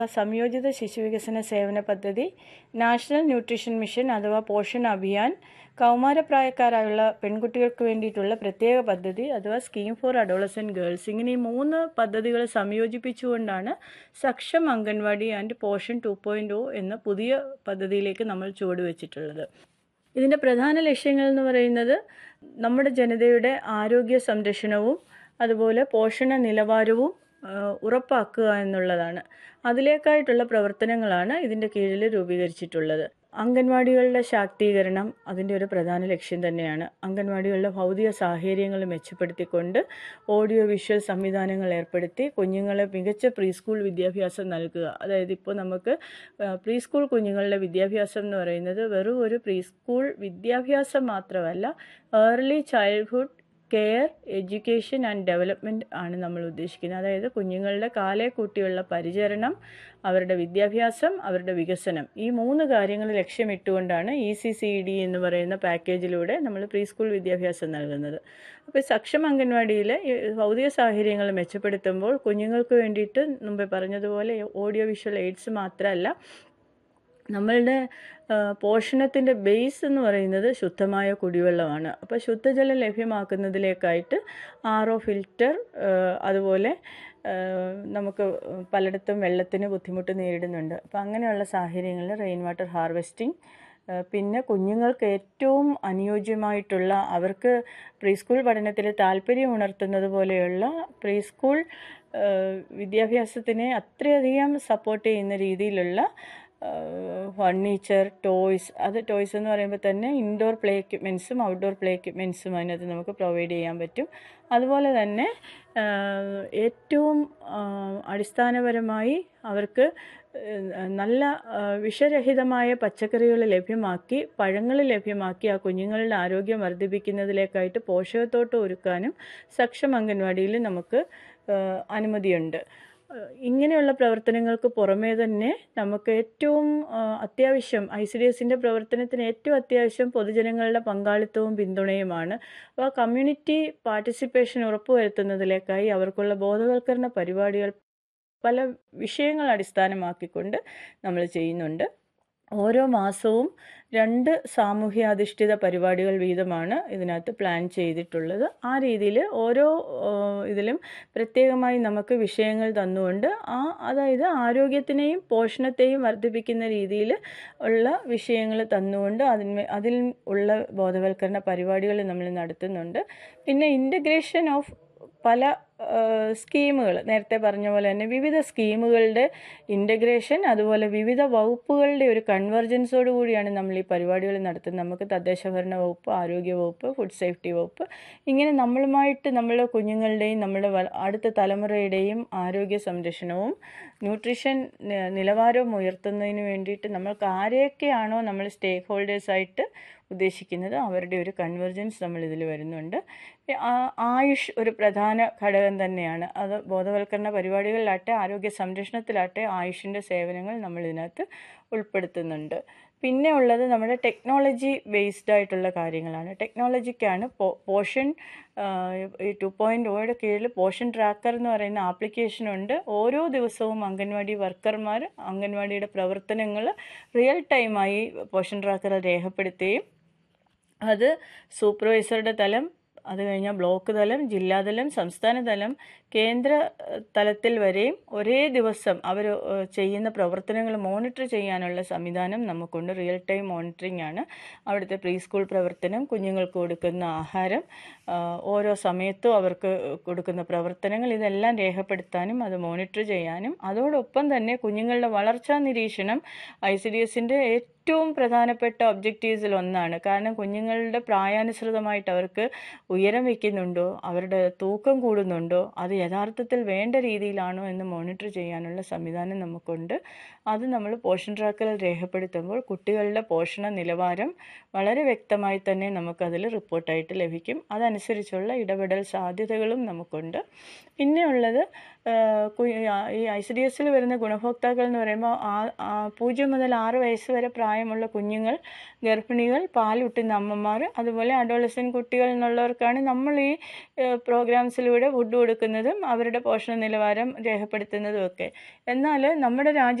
സംയോജിത ശിശുവികസന സേവന പദ്ധതി നാഷണൽ ന്യൂട്രീഷൻ മിഷൻ അഥവാ പോഷൺ അഭിയാൻ കൗമാരപ്രായക്കാരായുള്ള പെൺകുട്ടികൾക്ക് വേണ്ടിയിട്ടുള്ള പ്രത്യേക പദ്ധതി അഥവാ സ്കീം ഫോർ അഡോളസെൻറ്റ് ഗേൾസ് ഇങ്ങനെ ഈ മൂന്ന് പദ്ധതികൾ സംയോജിപ്പിച്ചുകൊണ്ടാണ് Saksham anganwadi and Poshan two point O എന്ന പുതിയ പദ്ധതിയിലേക്ക് നമ്മൾ ചുവടുവെച്ചിട്ടുള്ളത് ഇതിൻ്റെ പ്രധാന ലക്ഷ്യങ്ങൾ എന്ന് പറയുന്നത് നമ്മുടെ ജനതയുടെ ആരോഗ്യ സംരക്ഷണവും അതുപോലെ പോഷണ നിലവാരവും ആ, ഉറപ്പാക്കുക എന്നുള്ളതാണ് അതിലേക്കായിട്ടുള്ള പ്രവർത്തനങ്ങളാണ് ഇതിൻ്റെ കീഴിൽ രൂപീകരിച്ചിട്ടുള്ളത് അംഗൻവാടികളുടെ ശാക്തീകരണം അതിൻ്റെ ഒരു പ്രധാന ലക്ഷ്യം തന്നെയാണ് അംഗൻവാടികളുടെ ഭൗതിക സാഹചര്യങ്ങൾ മെച്ചപ്പെടുത്തിക്കൊണ്ട് ഓഡിയോ വിഷ്വൽ സംവിധാനങ്ങൾ ഏർപ്പെടുത്തി കുഞ്ഞുങ്ങളെ മികച്ച പ്രീ സ്കൂൾ വിദ്യാഭ്യാസം നൽകുക അതായത് ഇപ്പോൾ നമുക്ക് പ്രീ സ്കൂൾ കുഞ്ഞുങ്ങളുടെ വിദ്യാഭ്യാസം എന്ന് പറയുന്നത് വെറും ഒരു പ്രീ സ്കൂൾ വിദ്യാഭ്യാസം മാത്രമല്ല early childhood care education and development ആണ് നമ്മൾ ഉദ്ദേശിക്കുന്നത് അതായത് കുഞ്ഞുങ്ങളുടെ കാലേ കൂട്ടിയുള്ള പരിചരണം അവരുടെ വിദ്യാഭ്യാസം അവരുടെ വികസനം ഈ മൂന്ന് കാര്യങ്ങൾ ലക്ഷ്യമിട്ടുകൊണ്ടാണ് ഇ സി സി ഡി എന്ന് പറയുന്ന പാക്കേജിലൂടെ നമ്മൾ പ്രീ സ്കൂൾ വിദ്യാഭ്യാസം നൽകുന്നത് അപ്പോൾ സക്ഷം അംഗൻവാടിയിൽ ഭൗതിക സാഹചര്യങ്ങൾ മെച്ചപ്പെടുത്തുമ്പോൾ കുഞ്ഞുങ്ങൾക്ക് വേണ്ടിയിട്ട് മുമ്പേ പറഞ്ഞതുപോലെ ഓഡിയോ വിഷ്വൽ എയ്ഡ്സ് മാത്രമല്ല നമ്മളുടെ പോഷണത്തിൻ്റെ ബേസ് എന്ന് പറയുന്നത് ശുദ്ധമായ കുടിവെള്ളമാണ് അപ്പോൾ ശുദ്ധജലം ലഭ്യമാക്കുന്നതിലേക്കായിട്ട് ആർ ഒ ഫിൽറ്റർ അതുപോലെ ആ, നമുക്ക് പലയിടത്തും വെള്ളത്തിന് ബുദ്ധിമുട്ട് നേരിടുന്നുണ്ട് അപ്പോൾ അങ്ങനെയുള്ള സാഹചര്യങ്ങളിൽ റെയിൻ വാട്ടർ ഹാർവെസ്റ്റിംഗ് പിന്നെ കുഞ്ഞുങ്ങൾക്ക് ഏറ്റവും അനുയോജ്യമായിട്ടുള്ള അവർക്ക് പ്രീ സ്കൂൾ പഠനത്തിൽ താല്പര്യം ഉണർത്തുന്നത് പോലെയുള്ള പ്രീ സ്കൂൾ ആ, വിദ്യാഭ്യാസത്തിനെ അത്രയധികം സപ്പോർട്ട് ചെയ്യുന്ന രീതിയിലുള്ള ഫർണിച്ചർ ടോയ്സ് അത് ടോയ്സ് എന്ന് പറയുമ്പോൾ തന്നെ ഇൻഡോർ പ്ലേ എക്യുപ്മെൻസും ഔട്ട്ഡോർ പ്ലേ എക്യുപ്മെൻസും അതിനകത്ത് നമുക്ക് പ്രൊവൈഡ് ചെയ്യാൻ പറ്റും അതുപോലെ തന്നെ ആ, ഏറ്റവും ആ, അടിസ്ഥാനപരമായി അവർക്ക് ഏഹ്, നല്ല ആ, വിഷരഹിതമായ പച്ചക്കറികൾ ലഭ്യമാക്കി പഴങ്ങൾ ലഭ്യമാക്കി ആ കുഞ്ഞുങ്ങളുടെ ആരോഗ്യം വർദ്ധിപ്പിക്കുന്നതിലേക്കായിട്ട് പോഷകത്തോട്ടം ഒരുക്കാനും സക്ഷം അംഗൻവാടിയിൽ നമുക്ക് ആ, അനുമതിയുണ്ട് ഇങ്ങനെയുള്ള പ്രവർത്തനങ്ങൾക്ക് പുറമേ തന്നെ നമുക്ക് ഏറ്റവും ആ, അത്യാവശ്യം ഐ സി ഡി എസിൻ്റെ പ്രവർത്തനത്തിന് ഏറ്റവും അത്യാവശ്യം പൊതുജനങ്ങളുടെ പങ്കാളിത്തവും പിന്തുണയുമാണ് അപ്പോൾ കമ്മ്യൂണിറ്റി പാർട്ടിസിപ്പേഷൻ ഉറപ്പുവരുത്തുന്നതിലേക്കായി അവർക്കുള്ള ബോധവൽക്കരണ പരിപാടികൾ പല വിഷയങ്ങൾ അടിസ്ഥാനമാക്കിക്കൊണ്ട് നമ്മൾ ചെയ്യുന്നുണ്ട് ഓരോ മാസവും രണ്ട് സാമൂഹ്യാധിഷ്ഠിത പരിപാടികൾ വീതമാണ് ഇതിനകത്ത് പ്ലാൻ ചെയ്തിട്ടുള്ളത് ആ രീതിയിൽ ഓരോ ആ, ഇതിലും പ്രത്യേകമായി നമുക്ക് വിഷയങ്ങൾ തന്നുകൊണ്ട് ആ അതായത് ആരോഗ്യത്തിനെയും പോഷണത്തെയും വർദ്ധിപ്പിക്കുന്ന രീതിയിൽ ഉള്ള വിഷയങ്ങൾ തന്നുകൊണ്ട് അതിന്മേ അതിൽ ഉള്ള ബോധവൽക്കരണ പരിപാടികൾ നമ്മൾ നടത്തുന്നുണ്ട് പിന്നെ ഇൻ്റഗ്രേഷൻ ഓഫ് പല സ്കീമുകൾ നേരത്തെ പറഞ്ഞ പോലെ തന്നെ വിവിധ സ്കീമുകളുടെ ഇൻ്റഗ്രേഷൻ അതുപോലെ വിവിധ വകുപ്പുകളുടെ ഒരു കൺവെർജൻസോട് കൂടിയാണ് നമ്മൾ ഈ പരിപാടികൾ നടത്തുന്നത് നമുക്ക് തദ്ദേശഭരണ വകുപ്പ് ആരോഗ്യ വകുപ്പ് ഫുഡ് സേഫ്റ്റി വകുപ്പ് ഇങ്ങനെ നമ്മളുമായിട്ട് നമ്മുടെ കുഞ്ഞുങ്ങളുടെയും നമ്മുടെ വ- അടുത്ത തലമുറയുടെയും ആരോഗ്യ സംരക്ഷണവും ന്യൂട്രീഷൻ നി- നിലവാരവും ഉയർത്തുന്നതിന് വേണ്ടിയിട്ട് നമ്മൾക്ക് ആരെയൊക്കെയാണോ നമ്മൾ സ്റ്റേക്ക് ഹോൾഡേഴ്സായിട്ട് ഉദ്ദേശിക്കുന്നത് അവരുടെ ഒരു കൺവെർജൻസ് നമ്മൾ ഇതിൽ വരുന്നുണ്ട് ഈ ആ- ആയുഷ് ഒരു പ്രധാന ഘടകം തന്നെയാണ് അത് ബോധവൽക്കരണ പരിപാടികളിലാട്ടെ ആരോഗ്യ സംരക്ഷണത്തിലാട്ടെ ആയുഷിൻ്റെ സേവനങ്ങൾ നമ്മൾ ഇതിനകത്ത് ഉൾപ്പെടുത്തുന്നുണ്ട് പിന്നെ ഉള്ളത് നമ്മുടെ ടെക്നോളജി ബേസ്ഡ് ആയിട്ടുള്ള കാര്യങ്ങളാണ് ടെക്നോളജിക്കാണ് പോ പോഷൻ ഈ ടു പോയിൻറ്റ് ഒയുടെ കീഴിൽ പോഷൻ ട്രാക്കർ എന്ന് പറയുന്ന ആപ്ലിക്കേഷനുണ്ട് ഓരോ ദിവസവും അംഗൻവാടി വർക്കർമാർ അംഗൻവാടിയുടെ പ്രവർത്തനങ്ങൾ റിയൽ ടൈമായി പോഷൻ ട്രാക്കറിൽ രേഖപ്പെടുത്തുകയും അത് സൂപ്പർവൈസറുടെ തലം അത് കഴിഞ്ഞാൽ ബ്ലോക്ക് തലം ജില്ലാതലം സംസ്ഥാന തലം കേന്ദ്ര ഏഹ്, തലത്തിൽ വരെയും ഒരേ ദിവസം അവർ ചെയ്യുന്ന പ്രവർത്തനങ്ങൾ മോണിറ്റർ ചെയ്യാനുള്ള സംവിധാനം നമുക്കുണ്ട് റിയൽ ടൈം മോണിറ്ററിംഗ് ആണ് അവിടുത്തെ പ്രീ സ്കൂൾ പ്രവർത്തനം കുഞ്ഞുങ്ങൾക്ക് കൊടുക്കുന്ന ആഹാരം ആ, ഓരോ സമയത്തും അവർക്ക് കൊടുക്കുന്ന പ്രവർത്തനങ്ങൾ ഇതെല്ലാം രേഖപ്പെടുത്താനും അത് മോണിറ്റർ ചെയ്യാനും അതോടൊപ്പം തന്നെ കുഞ്ഞുങ്ങളുടെ വളർച്ചാ നിരീക്ഷണം ഐ സി ഡി എസിൻ്റെ ഏറ്റവും പ്രധാനപ്പെട്ട ഒബ്ജക്റ്റീവ്സിൽ ഒന്നാണ് കാരണം കുഞ്ഞുങ്ങളുടെ പ്രായാനുസൃതമായിട്ട് അവർക്ക് ഉയരം വയ്ക്കുന്നുണ്ടോ അവരുടെ തൂക്കം കൂടുന്നുണ്ടോ അത് യഥാർത്ഥത്തിൽ വേണ്ട രീതിയിലാണോ എന്ന് മോണിറ്റർ ചെയ്യാനുള്ള സംവിധാനം നമുക്കുണ്ട് അത് നമ്മൾ പോഷൻ ട്രാക്കറിൽ രേഖപ്പെടുത്തുമ്പോൾ കുട്ടികളുടെ പോഷണ നിലവാരം വളരെ വ്യക്തമായി തന്നെ നമുക്കതിൽ റിപ്പോർട്ടായിട്ട് ലഭിക്കും അതനുസരിച്ചുള്ള ഇടപെടൽ സാധ്യതകളും നമുക്കുണ്ട് പിന്നെ ഉള്ളത് ഈ ഐ സി ഡി എസിൽ വരുന്ന ഗുണഭോക്താക്കൾ എന്ന് പറയുമ്പോൾ ആ പൂജ്യം മുതൽ ആറ് വയസ്സ് വരെ പ്രായമുള്ള കുഞ്ഞുങ്ങൾ ഗർഭിണികൾ പാലൂട്ടുന്ന അമ്മമാർ അതുപോലെ അഡോളസൻ കുട്ടികൾ എന്നുള്ളവർക്കാണ് നമ്മൾ ഈ പ്രോഗ്രാംസിലൂടെ ഫുഡ് കൊടുക്കുന്നതും അവരുടെ പോഷണ നിലവാരം രേഖപ്പെടുത്തുന്നതും ഒക്കെ എന്നാൽ നമ്മുടെ രാജ്യത്ത്